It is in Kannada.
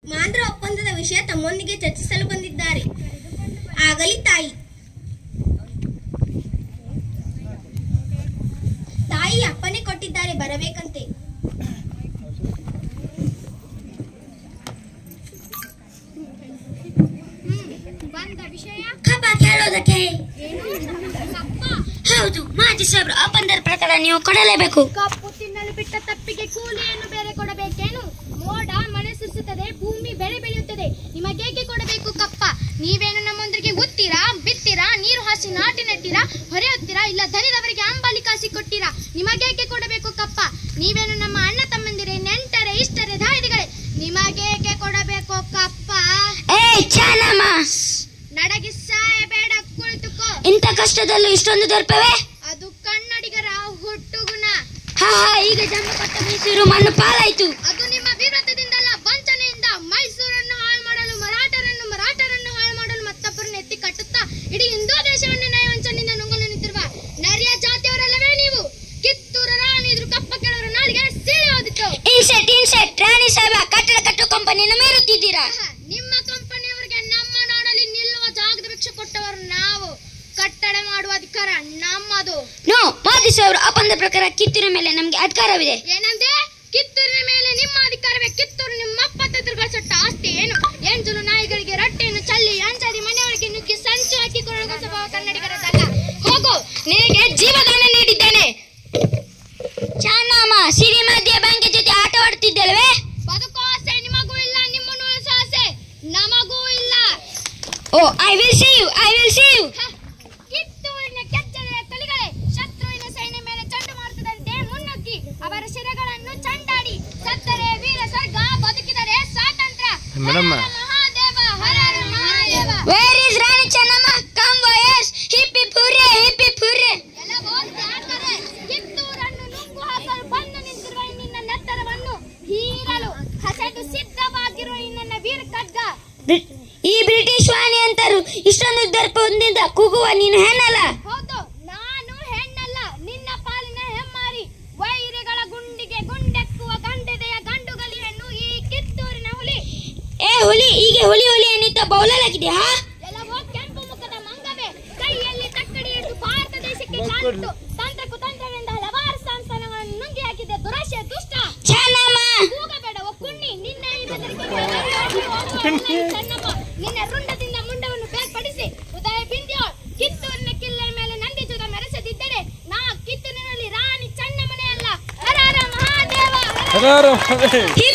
ಮಾಂದ್ರ ಒಪ್ಪಂದದ ವಿಷಯ ತಮ್ಮೊಂದಿಗೆ ಚರ್ಚಿಸಲು ಬಂದಿದ್ದಾರೆ ಆಗಲಿ ತಾಯಿ ತಾಯಿ ಅಪ್ಪನೆ ಕೊಟ್ಟಿದ್ದಾರೆ ಬರಬೇಕಂತೆ ಬಂದ ವಿಷಯ ಕಬ್ಬ ಕೇಳೋದಕ್ಕೆ ಏನು ಕಪ್ಪ ಹೌದು ಮಾಜಿ ಸಾಹೇಬ್ರು ಒಪ್ಪಂದದ ಪ್ರಕಾರ ನೀವು ಕೊಡಲೇಬೇಕು ಕಪ್ಪು ತಿನ್ನಲು ಬಿಟ್ಟ ತಪ್ಪಿಗೆ ಕೂಲಿಯನ್ನು ಬೇರೆ ಕೊಡಬೇಕೇನು ಮೋಡ ಮಳೆ ಸುರಿಸುತ್ತದೆ ಭೂಮಿ ಬೆಳೆ ಬೆಳೆಯುತ್ತದೆ ನಿಮಗೇಕೆ ಕೊಡಬೇಕು ಕಪ್ಪ ನೀವೇನು ನಮ್ಮೊಂದಿಗೆ ಉತ್ತೀರಾ ಬಿತ್ತೀರಾ ನೀರು ಹಾಸಿ ನಾಟಿ ನೆಟ್ಟಿರಾ ಹೊರೆ ಹೊತ್ತೀರಾ ಇಲ್ಲ ದನಿದವರಿಗೆ ಅಂಬಲಿ ಕಾಸಿ ಕೊಟ್ಟಿರಾ ನಿಮಗೇಕೆ ಕೊಡಬೇಕು ಕಪ್ಪ ನೀವೇನು ನಮ್ಮ ಅಣ್ಣ ತಮ್ಮಂದಿರೇ ನೆಂಟರೆ ಇಷ್ಟರೆ ದಾಯಿದಿಗಳೇ ನಿಮಗೇಕೆ ಕೊಡಬೇಕು ಕಪ್ಪ ಏ ಚಾನಮ್ಮ ನಡಗಿ ಸಾಯಬೇಡ ಕುಳಿತುಕೋ ಇಂಥ ಕಷ್ಟದಲ್ಲೂ ಇಷ್ಟೊಂದು ದೊರಪವೆ ಅದು ಕನ್ನಡಿಗರ ಹುಟ್ಟುಗುಣ ಹಾ ಹಾ ಈಗ ಜನ್ಮ ಕೊಟ್ಟ ಮೈಸೂರು ಮಣ್ಣು ಪಾಲಾಯ್ತು ಅದು ನಿಮ್ಮ ವಿರೋಧದಿಂದಲ್ಲ ವಂಚನೆಯಿಂದ ಮೈಸೂರನ್ನು ಹಾಳು ಮಾಡಲು ಮರಾಠರನ್ನು ಮರಾಠರನ್ನು ಹಾಳು ಮಾಡಲು ಮತ್ತೊಬ್ಬರನ್ನು ಎತ್ತಿ ಕಟ್ಟುತ್ತಾ ಇಡೀ ಹಿಂದೂ ದೇಶವನ್ನು ನಯವಂಚನೆಯಿಂದ ನುಂಗಲು ನಿಂತಿರುವ ನರಿಯ ಜಾತಿಯವರಲ್ಲವೇ ನೀವು ಕಿತ್ತೂರ ರಾಣಿ ಎದುರು ಕಪ್ಪ ಕೆಳವರ ನಾಲಿಗೆ ಸೀಳಿ ಹೋದಿತ್ತು ಇನ್ಸೆಟ್ ಇನ್ಸೆಟ್ ರಾಣಿ ಸಾಹೇಬ ಕಟ್ಟಡ ಕಟ್ಟೋ ಕಂಪನಿಯನ್ನು ಮೀರುತ್ತಿದ್ದೀರಾ ಆಹಾ, ನಿಮ್ಮ ಕಂಪನಿಯವರಿಗೆ ನಮ್ಮ ನಾಡಲ್ಲಿ ನಿಲ್ಲುವ ಜಾಗದ ಭಿಕ್ಷೆ ಕೊಟ್ಟವರು ನಾವು ಕಟ್ಟಡ ಮಾಡುವ ಅಧಿಕಾರ ನಮ್ಮದು ನೋ ಮಾಜಿ ಸಾಹೇಬ್ರು ಒಪ್ಪಂದ ಪ್ರಕಾರ ಕಿತ್ತೂರಿನ ಮೇಲೆ ನಮಗೆ ಅಧಿಕಾರವಿದೆ ಏನಂದೆ ಕಿತ್ತೂರಿನ ಮೇಲೆ ನಿಮ್ಮ ಅಧಿಕಾರವೇ ಕಿತ್ತೂರು ನಿಮ್ಮ ಅಪ್ಪತ್ತದ್ರು ಸುಟ್ಟ ಆಸ್ತಿ ಏನು ಎಂಜಲು ನಾಯಿಗಳಿಗೆ ರೊಟ್ಟಿಯನ್ನು ಚಲ್ಲಿ ಅಂಚದಿ ಮನೆಯೊಳಗೆ ನುಗ್ಗಿ ಸಂಚು ಹಾಕಿಕೊಳ್ಳುವ ಸ್ವಭಾವ ಕನ್ನಡಿಗರದಲ್ಲ ಹೋಗು ನಿನಗೆ ಜೀವದಾನ ನೀಡಿದ್ದೇನೆ ಚಾನಮ್ಮ ಸಿರಿ ಮಧ್ಯೆ ಬ್ಯಾಂಕ್ ಜೊತೆ ಆಟವಾಡುತ್ತಿದ್ದಲ್ವೇ ಬದುಕೋ ಆಸೆ ನಿಮಗೂ ಇಲ್ಲ ನಿಮ್ಮನ್ನು ಉಳಿಸೋ ಆಸೆ ನಮಗೂ ಇಲ್ಲ oh I will see you I will see you ಹ, ಕಿತ್ತೂರಿನ ಕೆಚ್ಚದ ತಳಿಗಳೇ ಶತ್ರುವಿನ ಸೈನ್ಯ ಮೇಲೆ ಚಂಡಮಾರುತದಂತೆ ಮುನ್ನುಗ್ಗಿ ಅವರ ಶಿರಗಳನ್ನು ಚಂಡಾಡಿ ಸತ್ತರೆ ವೀರ ಸ್ವರ್ಗ ಬದುಕಿದರೆ ಸ್ವಾತಂತ್ರ್ಯ ಮೇಡಮ್ಮ. Hara Hara Mahadeva Hara Hara Mahadeva where is Rani Chennamma come ವಯಸ್ ಹಿಪ್ಪಿ ಪೂರೆ ಹಿಪ್ಪಿ ಪೂರೆ ಎಲ್ಲ ಹೋಗ್ತಾ ಇರ್ತಾರೆ. ಕಿತ್ತೂರನ್ನು ನುಂಗು ಹಾಕಲು ಬಂದು ನಿಂತಿರುವ ಈ ನಿನ್ನ ನೆತ್ತರವನ್ನು ಹೀರಲು ಹಸೆದು ಸಿದ್ಧವಾಗಿರುವ ಈ ನನ್ನ ವೀರ ಖಡ್ಗ ಬ್ರಿ- ಈ ಬ್ರಿಟಿಷ್ ವಾಣಿ ಅಂತರು ಇಷ್ಟೊಂದು ದರ್ಪ ಹೊಂದಿದ ಕೂಗುವ ನೀನು ಹೆಣ್ಣಲ್ಲ ಹೌದು ನಾನು ಹೆಣ್ಣಲ್ಲ ನಿನ್ನ ಪಾಲಿನ ಹೆಮ್ಮಾರಿ ವೈರಿಗಳ ಗುಂಡಿಗೆ ಗುಂಡೆಕ್ಕುವ ಗಂಡೆದೆಯ ಗಂಡುಗಲಿಯನ್ನು ಈ ಕಿತ್ತೂರಿನ ಹುಲಿ ಏ ಹುಲಿ ಹೀಗೆ ಹುಲಿ ಹುಲಿ ಎನ್ನುತ್ತಾ ಬೌಲಲಾಗಿದೆಯಾ ಎಲ್ಲವೋ ಕೆಂಪು ಮುಖದ ಮಂಗವೇ ಕೈಯಲ್ಲಿ ತಕ್ಕಡಿ ಹಿಡಿದು ಭಾರತ ದೇಶಕ್ಕೆ ಕಾಣಿತು ತಂತ್ರ ಕುತಂತ್ರದಿಂದ ಹಲವಾರು ಸಂಸ್ಥಾನಗಳನ್ನು ನುಂಗಿ ಹಾಕಿದೆ ದುರಾಶೆ ದುಷ್ಟ ಚೆನ್ನಮ್ಮ ಕೂಗಬೇಡ ಓ ಕುಣ್ಣಿ ನಿನ್ನ ಈ ಬೆದರಿಕೆ ಕೇಳಿ ಹೋಗುವ ಒಳ್ಳೆಯ ಚೆನ್ನಮ್ಮ ನಿನ್ನ ರುಂಡದಿಂದ ಮುಂಡವನ್ನು ಬೇರ್ಪಡಿಸಿ ಉದಯ ಬಿಂದ್ಯೋಳ್ ಕಿತ್ತೂರಿನ ಕಿಲ್ಲೆ ಮೇಲೆ ನಂದಿ ಜುದ ಮೆರೆಸದಿದ್ದರೆ ನಾ ಕಿತ್ತೂರಿನಲ್ಲಿ ರಾಣಿ ಚೆನ್ನಮ್ಮನೇ ಅಲ್ಲ ಹರ ಹರ ಮಹಾದೇವ ಹರ ಹರಾರು